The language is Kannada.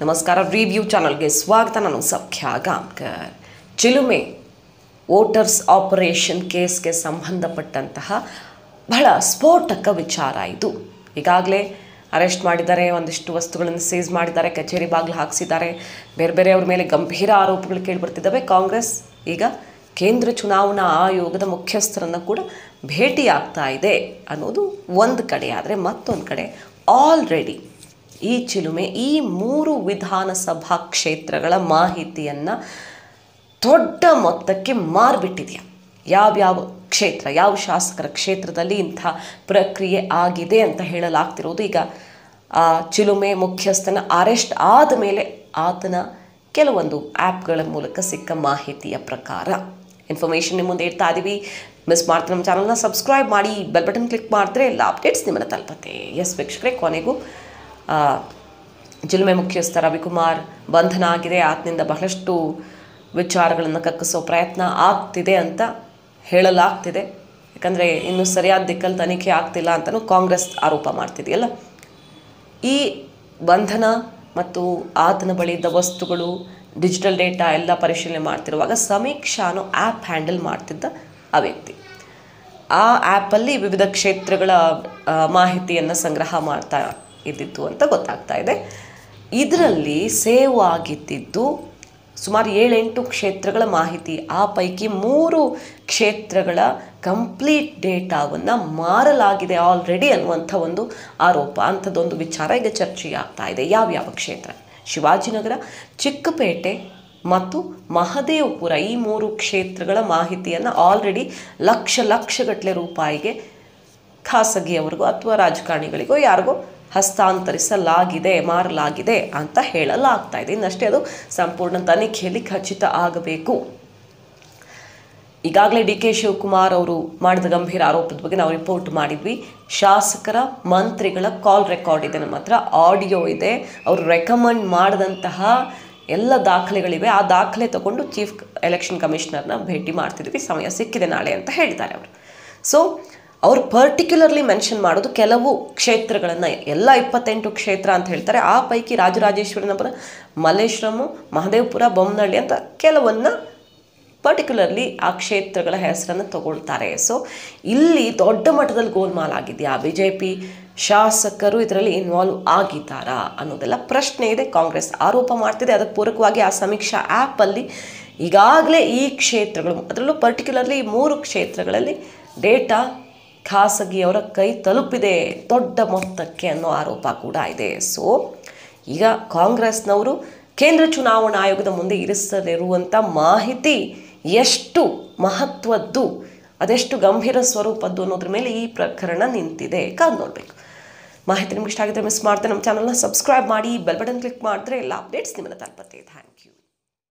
ನಮಸ್ಕಾರ ರಿವ್ಯೂ ಚಾನಲ್ಗೆ ಸ್ವಾಗತ ನಾನು ಸಖ್ಯ ಗಾಂವ್ಕರ್ ಚಿಲುಮೆ ವೋಟರ್ಸ್ ಆಪರೇಷನ್ ಕೇಸ್ಗೆ ಸಂಬಂಧಪಟ್ಟಂತಹ ಬಹಳ ಸ್ಫೋಟಕ ವಿಚಾರ ಇದು ಈಗಾಗಲೇ ಅರೆಸ್ಟ್ ಮಾಡಿದ್ದಾರೆ ಒಂದಿಷ್ಟು ವಸ್ತುಗಳನ್ನು ಸೀಸ್ ಮಾಡಿದ್ದಾರೆ ಕಚೇರಿ ಬಾಗಿಲು ಹಾಕಿಸಿದ್ದಾರೆ ಬೇರೆ ಬೇರೆಯವ್ರ ಮೇಲೆ ಗಂಭೀರ ಆರೋಪಗಳು ಕೇಳಿಬರ್ತಿದ್ದಾವೆ ಕಾಂಗ್ರೆಸ್ ಈಗ ಕೇಂದ್ರ ಚುನಾವಣಾ ಆಯೋಗದ ಮುಖ್ಯಸ್ಥರನ್ನು ಕೂಡ ಭೇಟಿಯಾಗ್ತಾ ಇದೆ ಅನ್ನೋದು ಒಂದು ಕಡೆ ಆದರೆ ಮತ್ತೊಂದು ಕಡೆ ಆಲ್ರೆಡಿ ಈ ಚಿಲುಮೆ ಈ ಮೂರು ವಿಧಾನಸಭಾ ಕ್ಷೇತ್ರಗಳ ಮಾಹಿತಿಯನ್ನು ದೊಡ್ಡ ಮೊತ್ತಕ್ಕೆ ಮಾರ್ಬಿಟ್ಟಿದೆಯಾ ಯಾವ್ಯಾವ ಕ್ಷೇತ್ರ ಯಾವ ಶಾಸಕರ ಕ್ಷೇತ್ರದಲ್ಲಿ ಇಂಥ ಪ್ರಕ್ರಿಯೆ ಆಗಿದೆ ಅಂತ ಹೇಳಲಾಗ್ತಿರೋದು ಈಗ ಆ ಚಿಲುಮೆ ಮುಖ್ಯಸ್ಥನ ಅರೆಸ್ಟ್ ಆದ ಮೇಲೆ ಆತನ ಕೆಲವೊಂದು ಆ್ಯಪ್ಗಳ ಮೂಲಕ ಸಿಕ್ಕ ಮಾಹಿತಿಯ ಪ್ರಕಾರ ಇನ್ಫಾರ್ಮೇಷನ್ ನಿಮ್ಮ ಮುಂದೆ ಇಡ್ತಾ ಇದ್ದೀವಿ ಮಿಸ್ ಮಾಡ್ತಾ ನಮ್ಮ ಚಾನಲ್ನ ಸಬ್ಸ್ಕ್ರೈಬ್ ಮಾಡಿ ಬೆಲ್ ಬಟನ್ ಕ್ಲಿಕ್ ಮಾಡಿದ್ರೆ ಎಲ್ಲ ಅಪ್ಡೇಟ್ಸ್ ನಿಮ್ಮನ್ನು ತಲುಪತ್ತೆ ಎಸ್ ವೀಕ್ಷಕರೇ ಕೊನೆಗೂ ಆ, ಜಿಲ್ಮೆ ಮುಖ್ಯಸ್ಥ ರವಿಕುಮಾರ್ ಬಂಧನ ಆಗಿದೆ ಆತನಿಂದ ಬಹಳಷ್ಟು ವಿಚಾರಗಳನ್ನು ಕಕ್ಕಿಸೋ ಪ್ರಯತ್ನ ಆಗ್ತಿದೆ ಅಂತ ಹೇಳಲಾಗ್ತಿದೆ ಯಾಕಂದರೆ ಇನ್ನೂ ಸರಿಯಾದ ದಿಕ್ಕಲ್ಲಿ ತನಿಖೆ ಆಗ್ತಿಲ್ಲ ಅಂತಲೂ ಕಾಂಗ್ರೆಸ್ ಆರೋಪ ಮಾಡ್ತಿದೆಯಲ್ಲ ಈ ಬಂಧನ ಮತ್ತು ಆತನ ಬಳಿ ಇದ್ದ ವಸ್ತುಗಳು ಡಿಜಿಟಲ್ ಡೇಟಾ ಎಲ್ಲ ಪರಿಶೀಲನೆ ಮಾಡ್ತಿರುವಾಗ ಸಮೀಕ್ಷಾ ಅನ್ನೋ ಆ್ಯಪ್ ಹ್ಯಾಂಡಲ್ ಮಾಡ್ತಿದ್ದ ಆ ವ್ಯಕ್ತಿ ಆ ಆ್ಯಪಲ್ಲಿ ವಿವಿಧ ಕ್ಷೇತ್ರಗಳ ಆ, ಮಾಹಿತಿಯನ್ನು ಸಂಗ್ರಹ ಮಾಡ್ತಾ ಇದ್ದಿತ್ತು ಅಂತ ಗೊತ್ತಾಗ್ತಾ ಇದೆ ಇದರಲ್ಲಿ ಸೇವ್ ಆಗಿದ್ದಿದ್ದು ಸುಮಾರು ಏಳೆಂಟು ಕ್ಷೇತ್ರಗಳ ಮಾಹಿತಿ ಆ ಪೈಕಿ ಮೂರು ಕ್ಷೇತ್ರಗಳ ಕಂಪ್ಲೀಟ್ ಡೇಟಾವನ್ನು ಮಾರಲಾಗಿದೆ ಆಲ್ರೆಡಿ ಅನ್ನುವಂಥ ಒಂದು ಆರೋಪ ಅಂಥದ್ದೊಂದು ವಿಚಾರ ಈಗ ಚರ್ಚೆಯಾಗ್ತಾ ಇದೆ ಯಾವ್ಯಾವ ಕ್ಷೇತ್ರ ಶಿವಾಜಿನಗರ ಚಿಕ್ಕಪೇಟೆ ಮತ್ತು ಮಹದೇವಪುರ ಈ ಮೂರು ಕ್ಷೇತ್ರಗಳ ಮಾಹಿತಿಯನ್ನು ಆಲ್ರೆಡಿ ಲಕ್ಷ ಲಕ್ಷಗಟ್ಟಲೆ ರೂಪಾಯಿಗೆ ಖಾಸಗಿಯವರಿಗೂ ಅಥವಾ ರಾಜಕಾರಣಿಗಳಿಗೋ ಯಾರಿಗೋ ಹಸ್ತಾಂತರಿಸಲಾಗಿದೆ ಮಾರಲಾಗಿದೆ ಅಂತ ಹೇಳಲಾಗ್ತಾ ಇದೆ ಇನ್ನಷ್ಟೇ ಅದು ಸಂಪೂರ್ಣ ತನಿಖೆಯಲ್ಲಿ ಖಚಿತ ಆಗಬೇಕು ಈಗಾಗಲೇ ಡಿ ಕೆ ಶಿವಕುಮಾರ್ ಅವರು ಮಾಡಿದ ಗಂಭೀರ ಆರೋಪದ ಬಗ್ಗೆ ನಾವು ರಿಪೋರ್ಟ್ ಮಾಡಿದ್ವಿ ಶಾಸಕರ ಮಂತ್ರಿಗಳ ಕಾಲ್ ರೆಕಾರ್ಡ್ ಇದೆ ನಮ್ಮ ಹತ್ರ ಆಡಿಯೋ ಇದೆ ಅವರು ರೆಕಮೆಂಡ್ ಮಾಡಿದಂತಹ ಎಲ್ಲ ದಾಖಲೆಗಳಿವೆ ಆ ದಾಖಲೆ ತಗೊಂಡು ಚೀಫ್ ಎಲೆಕ್ಷನ್ ಕಮಿಷನರ್ನ ಭೇಟಿ ಮಾಡ್ತಿದ್ವಿ ಸಮಯ ಸಿಕ್ಕಿದೆ ನಾಳೆ ಅಂತ ಹೇಳಿದ್ದಾರೆ ಅವರು ಸೊ ಅವರು ಪರ್ಟಿಕ್ಯುಲರ್ಲಿ ಮೆನ್ಷನ್ ಮಾಡೋದು ಕೆಲವು ಕ್ಷೇತ್ರಗಳನ್ನು ಎಲ್ಲ ಇಪ್ಪತ್ತೆಂಟು ಕ್ಷೇತ್ರ ಅಂತ ಹೇಳ್ತಾರೆ ಆ ಪೈಕಿ ರಾಜರಾಜೇಶ್ವರಿನಪುರ ಮಲ್ಲೇಶ್ವರಮು ಮಹದೇವಪುರ ಬೊಮ್ಮನಹಳ್ಳಿ ಅಂತ ಕೆಲವನ್ನ ಪರ್ಟಿಕ್ಯುಲರ್ಲಿ ಆ ಕ್ಷೇತ್ರಗಳ ಹೆಸರನ್ನು ತಗೊಳ್ತಾರೆ ಸೊ ಇಲ್ಲಿ ದೊಡ್ಡ ಮಟ್ಟದಲ್ಲಿ ಗೋಲ್ಮಾಲ್ ಆಗಿದೆಯಾ ಬಿ ಜೆ ಪಿ ಶಾಸಕರು ಇದರಲ್ಲಿ ಇನ್ವಾಲ್ವ್ ಆಗಿದ್ದಾರಾ ಅನ್ನೋದೆಲ್ಲ ಪ್ರಶ್ನೆ ಇದೆ ಕಾಂಗ್ರೆಸ್ ಆರೋಪ ಮಾಡ್ತಿದೆ ಅದಕ್ಕೆ ಪೂರಕವಾಗಿ ಆ ಸಮೀಕ್ಷಾ ಆ್ಯಪಲ್ಲಿ ಈಗಾಗಲೇ ಈ ಕ್ಷೇತ್ರಗಳು ಅದರಲ್ಲೂ ಪರ್ಟಿಕ್ಯುಲರ್ಲಿ ಈ ಮೂರು ಕ್ಷೇತ್ರಗಳಲ್ಲಿ ಡೇಟಾ ಖಾಸಗಿಯವರ ಕೈ ತಲುಪಿದೆ ದೊಡ್ಡ ಮೊತ್ತಕ್ಕೆ ಅನ್ನೋ ಆರೋಪ ಕೂಡ ಇದೆ ಸೊ ಈಗ ಕಾಂಗ್ರೆಸ್ನವರು ಕೇಂದ್ರ ಚುನಾವಣಾ ಆಯೋಗದ ಮುಂದೆ ಇರಿಸಲಿರುವಂಥ ಮಾಹಿತಿ ಎಷ್ಟು ಮಹತ್ವದ್ದು ಅದೆಷ್ಟು ಗಂಭೀರ ಸ್ವರೂಪದ್ದು ಅನ್ನೋದ್ರ ಮೇಲೆ ಈ ಪ್ರಕರಣ ನಿಂತಿದೆ ಕಾದು ನೋಡಬೇಕು ಮಾಹಿತಿ ನಿಮ್ಗೆ ಇಷ್ಟ ಆಗಿದ್ರೆ ಮಿಸ್ ಮಾಡ್ತಾರೆ ನಮ್ಮ ಚಾನಲ್ನ ಸಬ್ಸ್ಕ್ರೈಬ್ ಮಾಡಿ ಬೆಲ್ ಬಟನ್ ಕ್ಲಿಕ್ ಮಾಡಿದ್ರೆ ಎಲ್ಲ ಅಪ್ಡೇಟ್ಸ್ ನಿಮ್ಮನ್ನು ತಲುಪತ್ತೆ ಥ್ಯಾಂಕ್ ಯು